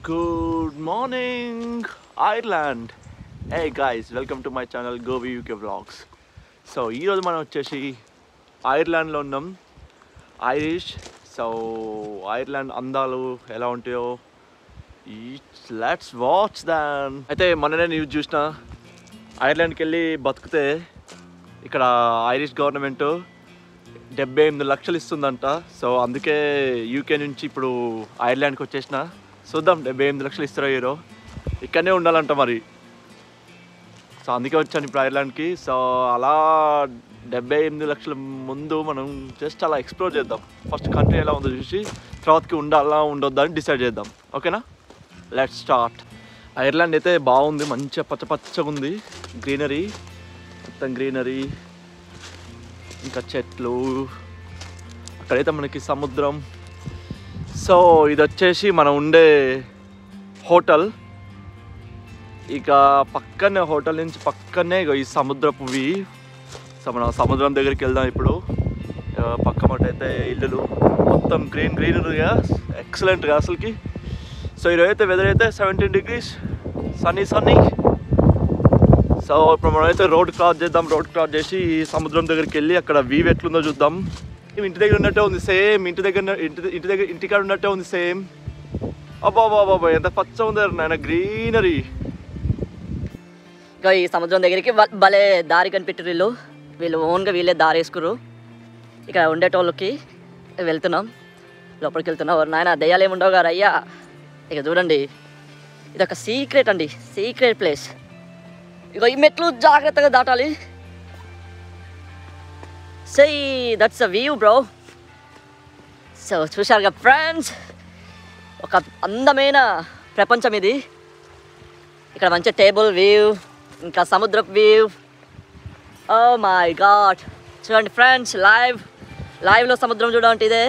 Good morning, Ireland. Hey guys, welcome to my channel Govi UK Vlogs. So ఈరోజు మనం వచ్చేసి ఐర్లాండ్లో ఉన్నాం Irish so Ireland అందాలు ఎలా ఉంటాయో లెట్స్ వాచ్ దాన్ అయితే మొన్ననే న్యూస్ చూసిన ఐర్లాండ్కి వెళ్ళి బతికితే ఇక్కడ ఐరిష్ గవర్నమెంట్ డెబ్బై ఎనిమిది లక్షలు ఇస్తుందంట సో అందుకే యూకే నుంచి ఇప్పుడు ఐర్లాండ్కి వచ్చేసిన చూద్దాం డెబ్బై ఎనిమిది లక్షలు ఇస్తారో హీరో ఇక్కడనే ఉండాలంట మరి సో అందుకే వచ్చాను ఇప్పుడు ఐర్లాండ్కి సో అలా డెబ్బై ఎనిమిది లక్షల ముందు మనం జస్ట్ అలా ఎక్స్ప్లోర్ చేద్దాం ఫస్ట్ కంట్రీ ఎలా ఉందో చూసి తర్వాతకి ఉండాలా ఉండొద్దా అని డిసైడ్ చేద్దాం ఓకేనా లెట్ స్టార్ట్ ఐర్లాండ్ అయితే బాగుంది మంచిగా పచ్చ పచ్చగా ఉంది గ్రీనరీ మొత్తం గ్రీనరీ ఇంకా చెట్లు అక్కడైతే మనకి సముద్రం సో ఇది వచ్చేసి మనం ఉండే హోటల్ ఇక పక్కనే హోటల్ నుంచి పక్కనే ఇగో ఈ సముద్రపు వి సో మనం సముద్రం దగ్గరికి వెళ్దాం ఇప్పుడు ఆ, పక్క మాట అయితే ఇల్లులు మొత్తం గ్రీన్ గ్రీనరీగా ఎక్సలెంట్గా అసలుకి సో ఈరోజు అయితే వెదర్ అయితే seventeen degrees sunny sunny so ఇప్పుడు మనం అయితే రోడ్ క్రాస్ చేద్దాం రోడ్ క్రాస్ చేసి ఈ సముద్రం దగ్గరికి వెళ్ళి అక్కడ వీవ్ ఎట్లుందో చూద్దాం ఇవి ఇంటి దగ్గర ఉన్నట్టే ఉంది సేమ్ ఇంటి దగ్గర ఇంటి ఇంటి దగ్గర ఇంటికాడ ఉన్నట్టే ఉంది సేమ్ అబ్బా అబ్బా అబ్బా ఎంత పచ్చ ఉంది నాయన గ్రీనరీ ఇంకా ఈ సముద్రం దగ్గరికి వా- భలే దారి కనిపెట్టారు వీళ్ళు వీళ్ళు ఓన్గా వీళ్ళే దారి వేసుకురు ఇక్కడ ఉండేటోళ్ళకి వెళ్తున్నాం లోపలికి వెళ్తున్నాం ఎవరు నాయన దయ్యాలు ఏమి ఉండవు గారు అయ్యా ఇక చూడండి ఇది ఒక సీక్రెట్ అండి సీక్రెట్ ప్లేస్ ఇక ఈ మెట్లు జాగ్రత్తగా దాటాలి సై that's a view bro so చూశారుగా ఫ్రెండ్స్ ఒక అందమైన ప్రపంచం ఇది ఇక్కడ మంచి టేబుల్ వ్యూ ఇంకా సముద్ర వ్యూ ఓ మై గాడ్ చూడండి ఫ్రెండ్స్ లైవ్ లైవ్లో సముద్రం చూడండి ఇదే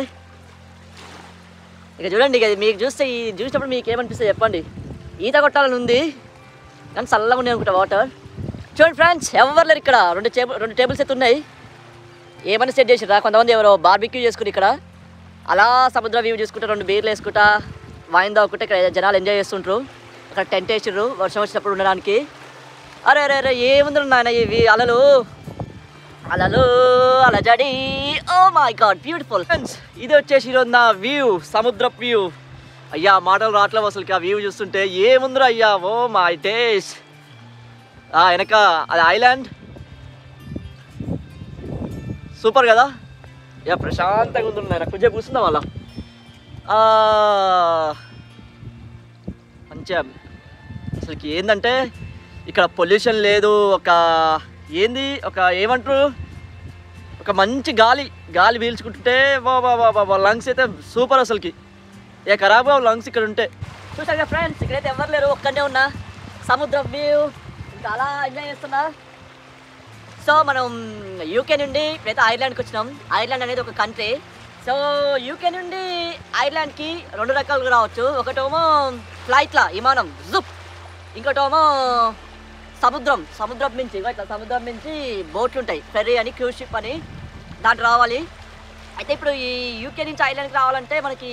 ఇక చూడండి ఇక మీకు చూస్తే ఈ చూసినప్పుడు మీకు ఏమనిపిస్తుంది చెప్పండి ఈత కొట్టాలని ఉంది కానీ చల్లగా ఉన్నాయి అనుకుంటా వాటర్ చూడండి ఫ్రెండ్స్ ఎవరు లేరు ఇక్కడ రెండు టేబుల్ రెండు టేబుల్స్ అయితే ఉన్నాయి ఏమైనా సెట్ చేసిరా కొంతమంది ఎవరో బార్బిక్యూ చేసుకుని ఇక్కడ అలా సముద్ర వ్యూ చూసుకుంటా రెండు బీర్లు వేసుకుంటా వైన్ తాగుకుంటే ఇక్కడ జనాలు ఎంజాయ్ చేస్తుంటారు అక్కడ టెంట్ వేసిర్రు వర్షం వచ్చినప్పుడు ఉండడానికి అరే అరే అరే ఏముంది నాయన ఇవి అలలు అలలు అలజడి oh my god beautiful friends ఇది వచ్చేసి ఈరోజు నా వ్యూ సముద్ర వ్యూ అయ్యా మాటలు రావట్లేవు అసలుకి ఆ వ్యూ చూస్తుంటే ఏముందిరా అయ్యా ఓ మై డేస్ ఆ వెనక అది ఐలాండ్ సూపర్ కదా ఇక ప్రశాంతంగా ఉంది నాయన కొంచెం కూర్చుందాం అలా మంచిగా అసలుకి ఏంటంటే ఇక్కడ పొల్యూషన్ లేదు ఒక ఏంది ఒక ఏమంటారు ఒక మంచి గాలి గాలి పీల్చుకుంటుంటే బాబా బాబా లంగ్స్ అయితే సూపర్ అసలుకి ఏ ఖరాబ్ కావు లంగ్స్ ఇక్కడ ఉంటే చూసాగా ఫ్రెండ్స్ ఇక్కడైతే ఎవరు లేరు ఒక్కనే ఉన్నా సముద్రం వ్యూ ఇంకా అలా ఎంజాయ్ చేస్తున్నా సో మనం యూకే నుండి ఇప్పుడైతే ఐర్లాండ్కి వచ్చినాం ఐర్లాండ్ అనేది ఒక కంట్రీ సో యూకే నుండి ఐర్లాండ్కి రెండు రకాలుగా రావచ్చు ఒకటేమో ఫ్లైట్లా విమానం జుప్ ఇంకోటేమో సముద్రం సముద్రం నుంచి ఇగో ఇట్లా సముద్రం నుంచి బోట్లు ఉంటాయి ఫెర్రీ అని క్రూజ్ షిప్ అని దాంట్లో రావాలి అయితే ఇప్పుడు ఈ యూకే నుంచి ఐర్లాండ్కి రావాలంటే మనకి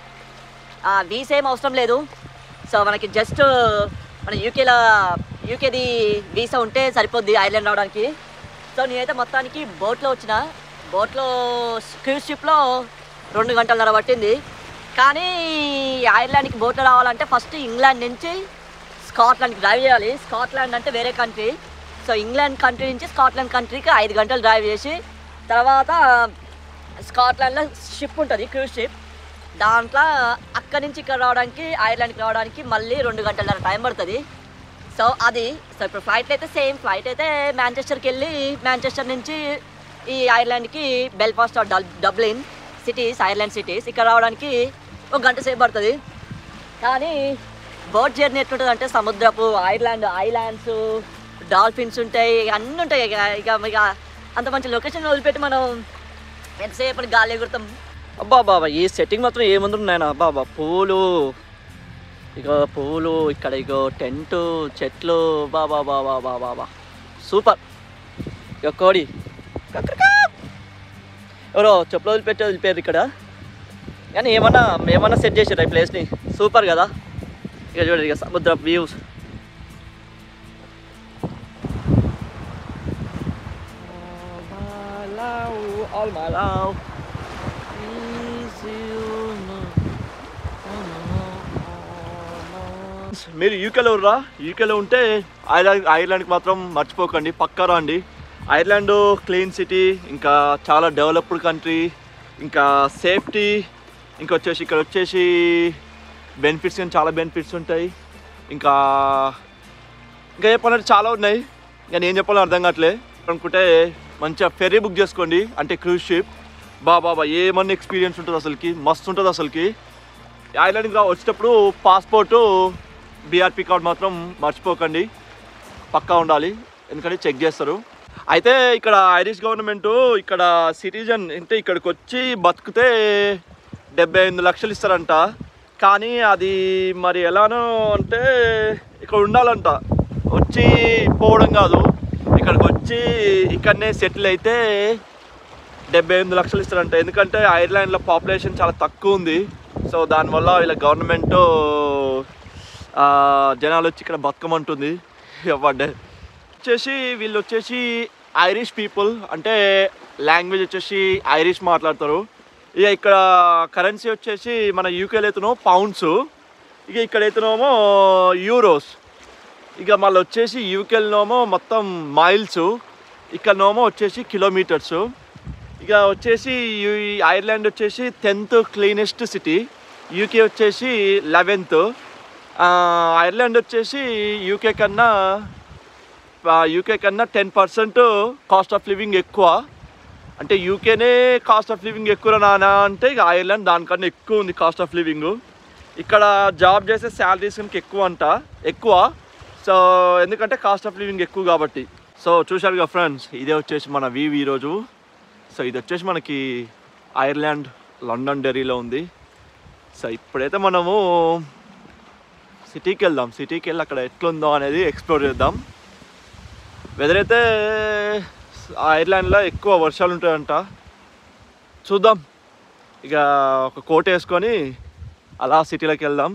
వీసా ఏం అవసరం లేదు సో మనకి జస్ట్ మన యూకేలో యూకేది వీసా ఉంటే సరిపోద్ది ఐర్లాండ్ రావడానికి సో నేనైతే మొత్తానికి బోట్లో వచ్చిన బోట్లో క్రూజ్ షిప్లో రెండు గంటలన్నర పట్టింది కానీ ఐర్లాండ్కి బోట్లో రావాలంటే ఫస్ట్ ఇంగ్లాండ్ నుంచి స్కాట్లాండ్కి డ్రైవ్ చేయాలి స్కాట్లాండ్ అంటే వేరే కంట్రీ సో ఇంగ్లాండ్ కంట్రీ నుంచి స్కాట్లాండ్ కంట్రీకి ఐదు గంటలు డ్రైవ్ చేసి తర్వాత స్కాట్లాండ్లో షిప్ ఉంటుంది క్రూజ్ షిప్ దాంట్లో అక్కడి నుంచి ఇక్కడ రావడానికి ఐర్లాండ్కి రావడానికి మళ్ళీ రెండు గంటల టైం పడుతుంది సో అది సో ఇప్పుడు ఫ్లైట్ అయితే సేమ్ ఫ్లైట్ అయితే మ్యాంచెస్టర్కి వెళ్ళి మ్యాంచెస్టర్ నుంచి ఈ ఐర్లాండ్కి బెల్ఫాస్ట్ ఆర్ డబ్ డబ్లిన్ సిటీస్ ఐర్లాండ్ సిటీస్ ఇక్కడ రావడానికి ఒక గంట సేపు పడుతుంది కానీ బోట్ జర్నీ ఎట్లుంటుంది అంటే సముద్రపు ఐర్లాండ్ ఐలాండ్స్ డాల్ఫిన్స్ ఉంటాయి అన్నీ ఉంటాయి ఇక ఇక ఇక అంత మంచి లొకేషన్ వదిలిపెట్టి మనం ఎంతసేపు గాలి ఎగురుతాం అబ్బా బాబా ఈ సెట్టింగ్ మాత్రం ఏముంది నాయన బాబా పూలు ఇగో పూలు ఇక్కడ ఇగో టెంట్ చెట్లు బాబా బాబా బాబా బాబా సూపర్ ఇక కోడి కక్రకా. ఎవరో చెప్పులు వదిలిపెట్టి వదిలిపోయారు ఇక్కడ కానీ ఏమన్నా ఏమన్నా సెట్ చేసారు ఈ ప్లేస్ని సూపర్ కదా ఇక చూడండి ఇక సముద్ర views All my love is you మీరు యూకేలో రా యూకేలో ఉంటే ఐర్లాండ్ ఐర్లాండ్కి మాత్రం మర్చిపోకండి పక్కా రండి ఐర్లాండ్ క్లీన్ సిటీ ఇంకా చాలా డెవలప్డ్ కంట్రీ ఇంకా సేఫ్టీ ఇంకా వచ్చేసి ఇక్కడ వచ్చేసి బెనిఫిట్స్ కానీ చాలా బెనిఫిట్స్ ఉంటాయి ఇంకా ఇంకా చెప్పాలంటే చాలా ఉన్నాయి ఇంకా నేను చెప్పాలో అర్థం కావట్లే అనుకుంటే మంచిగా ఫెర్రీ బుక్ చేసుకోండి అంటే క్రూజ్ షిప్ బా బాబా ఏమన్నా ఎక్స్పీరియన్స్ ఉంటుంది అసలుకి మస్తు ఉంటుంది అసలుకి ఐలాండ్కి రా వచ్చేటప్పుడు పాస్పోర్టు బీఆర్పీ కార్డ్ మాత్రం మర్చిపోకండి పక్కా ఉండాలి ఎందుకంటే చెక్ చేస్తారు అయితే ఇక్కడ ఐరిష్ గవర్నమెంట్ ఇక్కడ సిటిజన్ అంటే ఇక్కడికి వచ్చి బతికితే డెబ్బై ఎనిమిది లక్షలు ఇస్తారంట కానీ అది మరి ఎలానో అంటే ఇక్కడ ఉండాలంట వచ్చి పోవడం కాదు ఇక్కడికి వచ్చి ఇక్కడనే సెటిల్ అయితే డెబ్బై ఎనిమిది లక్షలు ఇస్తారంట ఎందుకంటే ఐర్లాండ్లో పాపులేషన్ చాలా తక్కువ ఉంది సో దానివల్ల వీళ్ళ గవర్నమెంట్ జనాలు వచ్చి ఇక్కడ బతకమంటుంది ఇవ్వండి వచ్చేసి వీళ్ళు వచ్చేసి ఐరిష్ పీపుల్ అంటే లాంగ్వేజ్ వచ్చేసి ఐరిష్ మాట్లాడతారు ఇక ఇక్కడ కరెన్సీ వచ్చేసి మన యూకేలో అయితేనో పౌండ్స్ ఇక ఇక్కడ అయితేనేమో యూరోస్ ఇక మళ్ళీ వచ్చేసి యూకేలోనేమో మొత్తం మైల్స్ ఇక్కడనేమో వచ్చేసి కిలోమీటర్స్ ఇక వచ్చేసి యు- ఈ ఐర్లాండ్ వచ్చేసి టెన్త్ క్లీనెస్ట్ సిటీ యూకే వచ్చేసి లెవెన్త్ ఐర్లాండ్ వచ్చేసి యూకే కన్నా యూకే కన్నా ten percent cost of living ఎక్కువ అంటే యూకేనే కాస్ట్ ఆఫ్ లివింగ్ ఎక్కువ నానా అంటే ఇక ఐర్లాండ్ దానికన్నా ఎక్కువ ఉంది కాస్ట్ ఆఫ్ లివింగ్ ఇక్కడ జాబ్ చేసే శాలరీస్ కనుక ఎక్కువ అంట ఎక్కువ సో ఎందుకంటే కాస్ట్ ఆఫ్ లివింగ్ ఎక్కువ కాబట్టి సో చూశారుగా ఫ్రెండ్స్ ఇదే వచ్చేసి మన వీవ్ ఈరోజు సో ఇది వచ్చేసి మనకి ఐర్లాండ్ లండన్ డెరీలో ఉంది సో ఇప్పుడైతే మనము సిటీకి వెళ్దాం సిటీకి వెళ్ళి అక్కడ ఎట్లుందో అనేది ఎక్స్ప్లోర్ చేద్దాం వెదర్ అయితే ఐర్లాండ్లో ఎక్కువ వర్షాలు ఉంటాయంట చూద్దాం ఇక ఒక కోట్ వేసుకొని అలా సిటీలోకి వెళ్దాం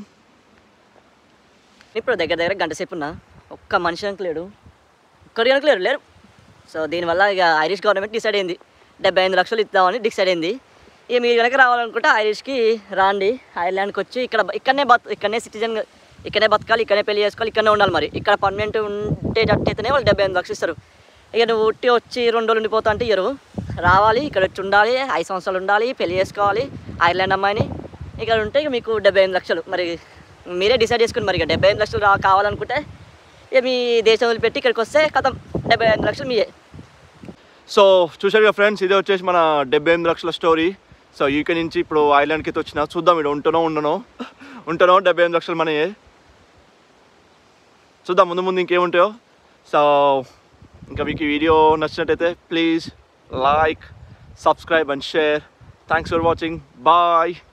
ఇప్పుడు దగ్గర దగ్గర గంట సేపు ఉన్నా ఒక్క మనిషి కనుక లేడు ఒక్కడి కనుక లేరు లేరు సో దీనివల్ల ఇక ఐరిష్ గవర్నమెంట్ డిసైడ్ అయింది డెబ్బై ఐదు లక్షలు ఇద్దామని డిసైడ్ అయింది ఇక మీరు కనుక రావాలనుకుంటే ఐరిష్కి రాండి ఐర్లాండ్కి వచ్చి ఇక్కడ ఇక్కడనే బత్ ఇక్కడనే సిటిజన్ ఇక్కడనే బతకాలి ఇక్కడనే పెళ్లి చేసుకోవాలి ఇక్కడనే ఉండాలి మరి ఇక్కడ పర్మనెంట్ ఉండేటట్టయితేనే వాళ్ళు డెబ్బై ఎనిమిది లక్షలు ఇస్తారు ఇక నువ్వు ఉట్టి వచ్చి రెండు రోజులు ఉండిపోతా అంటే ఇయ్యరు రావాలి ఇక్కడ వచ్చి ఉండాలి ఐదు సంవత్సరాలు ఉండాలి పెళ్లి చేసుకోవాలి ఐర్లాండ్ అమ్మాయిని ఇక్కడ ఉంటే ఇక మీకు డెబ్బై ఎనిమిది లక్షలు మరి మీరే డిసైడ్ చేసుకుని మరి ఇక డెబ్బై ఎనిమిది లక్షలు రా కావాలనుకుంటే ఇక మీ దేశం వదిలిపెట్టి ఇక్కడికి వస్తే కథం డెబ్బై ఎనిమిది లక్షలు మీయే సో చూశారుగా ఫ్రెండ్స్ ఇదే వచ్చేసి మన డెబ్బై ఎనిమిది లక్షల స్టోరీ సో యూకే నుంచి ఇప్పుడు ఐలాండ్కి అయితే వచ్చిన చూద్దాం ఇక్కడ ఉంటనో ఉండనో ఉంటనో డెబ్బై ఎనిమిది లక్షలు మనయే చూద్దాం ముందు ముందు ఇంకేముంటాయో సో ఇంకా మీకు ఈ వీడియో నచ్చినట్టయితే please like subscribe and share thanks for watching bye